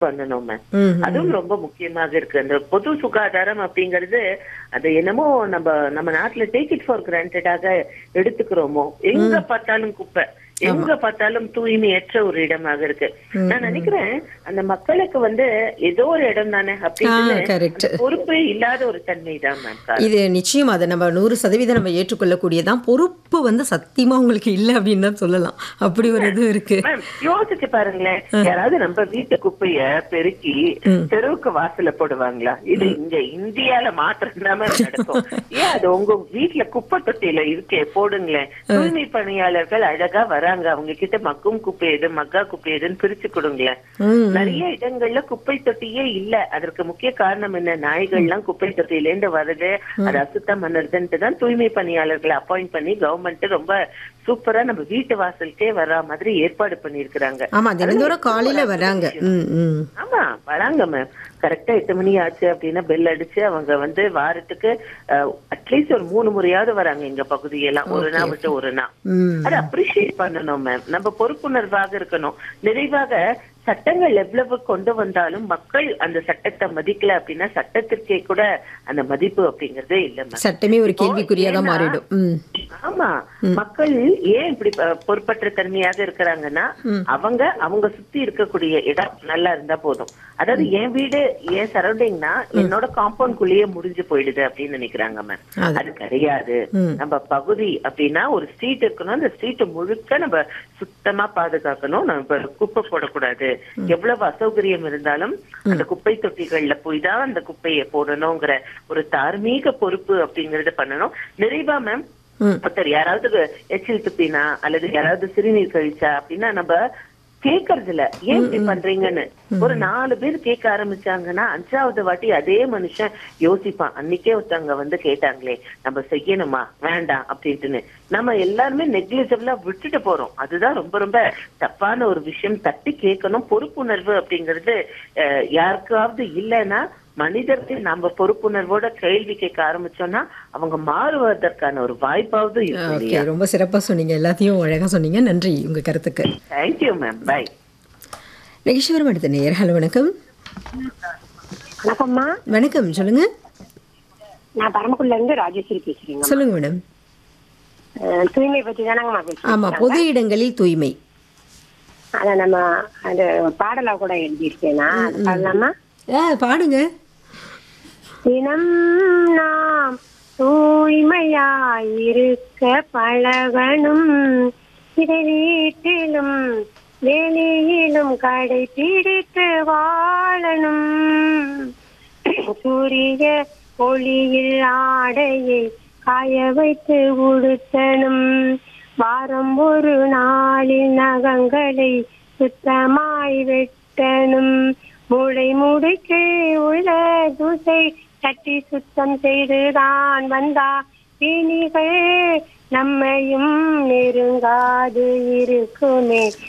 பண்ணணும் மேம் ம், அதுவும் ரொம்ப முக்கியமாக இருக்கு அந்த பொது சுகாதாரம் அப்படிங்கிறது அது என்னமோ நம்ம நம்ம நாட்டுல டேக் இட் ஃபார் கிராண்டடாக எடுத்துக்கிறோமோ எங்க பார்த்தாலும் குப்பை எங்க பார்த்தாலும் தூய்மையற்ற ஒரு இடமாக இருக்கு நான் நினைக்கிறேன் அந்த மக்களுக்கு வந்து ஏதோ ஒரு இடம் தானே அப்படின்னு correct. அந்த பொறுப்பே இல்லாத ஒரு தன்மை தான் மேம் இது நிச்சயம் அதை நம்ம நூறு சதவீதம் நம்ம ஏற்றுக்கொள்ளக்கூடியதான் பொறுப்பு வந்து சத்தியமா உங்களுக்கு இல்லை அப்படின்னு தான் சொல்லலாம் அப்படி ஒரு இது இருக்கு மேம் யோசிச்சு பாருங்களேன் யாராவது நம்ம வீட்டு குப்பைய பெருக்கி தெருவுக்கு வாசல்ல போடுவாங்களா இது இங்க இந்தியால மாத்திரம் தான் மேம் நடக்கும் ஏன் அது உங்க வீட்டுல குப்பை தொட்டியில இருக்கே போடுங்களேன் தூய்மை பணியாளர்கள் அழகா வராங்க அவங்க கிட்ட மக்கும் குப்பை எது மக்கா குப்பை எதுன்னு பிரிச்சு கொடுங்களேன் ம், நிறைய இடங்கள்ல குப்பை தொட்டியே இல்ல அதற்கு முக்கிய காரணம் என்ன நாய்கள்லாம் குப்பை தொட்டியில இருந்து வருது அது அசுத்தம் பண்ணுறதுன்ட்டு தான் தூய்மை பணியாளர்களை அப்பாயிண்ட் பண்ணி கவர்மெண்ட் ரொம்ப சூப்பரா நம்ம வீட்டு வாசலுக்கே வர்ற மாதிரி ஏற்பாடு பண்ணிருக்கிறாங்க ஆமா தினந்தோறும் காலையில வராங்க ம் ம் ஆமா வராங்க மேம் கரெக்டா எட்டு மணி ஆச்சு அப்படின்னா பெல் அடிச்சு அவங்க வந்து வாரத்துக்கு அட்லீஸ்ட் ஒரு மூணு முறையாவது வராங்க எங்க பகுதியெல்லாம் ஒரு நாள் விட்டு ஒரு நாள் ம் அதை அப்ரிஷியேட் பண்ணணும் மேம் நம்ம பொறுப்புணர்வாக இருக்கணும் நிறைவாக சட்டங்கள் எவ்வளவு கொண்டு வந்தாலும் மக்கள் அந்த சட்டத்தை மதிக்கல அப்படின்னா சட்டத்திற்கே கூட அந்த மதிப்பு அப்படிங்கறதே இல்ல மேம் சட்டமே ஒரு கேள்விக்குறியா தான் மாறிடும் ம் ஆமா மக்கள் ஏன் இப்படி ப- பொறுப்பற்ற தன்மையாக இருக்கிறாங்கன்னா அவங்க அவங்க சுத்தி இருக்கக்கூடிய இடம் நல்லா இருந்தா போதும் அதாவது என் வீடு என் சரௌண்டிங்னா என்னோட காம்பவுண்ட் குள்ளேயே முடிஞ்சு போயிடுது அப்படின்னு நினைக்கிறாங்க மேம் அது. அது கிடையாது நம்ம பகுதி அப்படின்னா ஒரு ஸ்ட்ரீட் இருக்கணும் அந்த ஸ்ட்ரீட் முழுக்க நம்ம சுத்தமா பாதுகாக்கணும் நம்ம குப்பை போடக்கூடாது எவ்வளவு அசௌகரியம் இருந்தாலும் அந்த குப்பை தொட்டிகள்ல போய் தான் அந்த குப்பையை போடணுங்கிற ஒரு தார்மீக பொறுப்பு அப்படிங்கறத பண்ணணும் நிறைவா மேம் ம். ஒருத்தர் யாராவது எச்சில் துப்பினா அல்லது யாராவது சிறுநீர் கழிச்சா அப்படின்னா நம்ம கேக்குறது இல்ல ஏன் இப்படி பண்றீங்கன்னு ஒரு நாலு பேர் கேட்க ஆரம்பிச்சாங்கன்னா அஞ்சாவது வாட்டி அதே மனுஷன் யோசிப்பான் அன்னைக்கே ஒருத்தவங்க வந்து கேட்டாங்களே நம்ம செய்யணுமா வேண்டாம் அப்படின்ட்டுன்னு நம்ம எல்லாருமே நெக்லிஜபிளா விட்டுட்டு போறோம் அதுதான் ரொம்ப ரொம்ப தப்பான ஒரு விஷயம் தட்டி கேட்கணும் பொறுப்புணர்வு அப்படிங்கிறது அஹ், யாருக்காவது இல்லைன்னா மனிதர்கள் நம்ம பொறுப்புணர்வோட கேள்வி கேட்க ஆரம்பிச்சோம்னா அவங்க மாறுவதற்கான ஒரு வாய்ப்பாவது இருக்கு ஓகே ரொம்ப சிறப்பா சொன்னீங்க எல்லாத்தையும் அழகா சொன்னீங்க நன்றி உங்க கருத்துக்கு தேங்க்யூ மேம் பை நெகிழ்ச்சிவரம் அடுத்த நேர் ஹலோ வணக்கம் வணக்கம்மா வணக்கம் சொல்லுங்க நான் பரமக்குடில இருந்து ராஜேஸ்வரி பேசுறேங்க சொல்லுங்க மேடம் அஹ், தூய்மை பத்தி தானங்கம்மா ஆமா பேசுறேன் பொது இடங்களில் தூய்மை அத நம்ம அந்த பாடலா கூட எழுதியிருக்கேனா அது பாடலாமா ஆ பாடுங்க தினம் நாம் தூய்மையாயிருக்க பழகணும் இதை வீட்டிலும் வெளியிலும் கடைபிடித்து வாழணும் சூரிய ஒளியில் ஆடையை காய வைத்து உடுத்தணும் வாரம் ஒரு நாளில் நகங்களை சுத்தமாய் வெட்டணும் மூளை மூடைக்கு உள்ள தூசை தட்டி சுத்தம் செய்துதான் வந்தா பிணிகள் நம்மையும் நெருங்காது இருக்குமே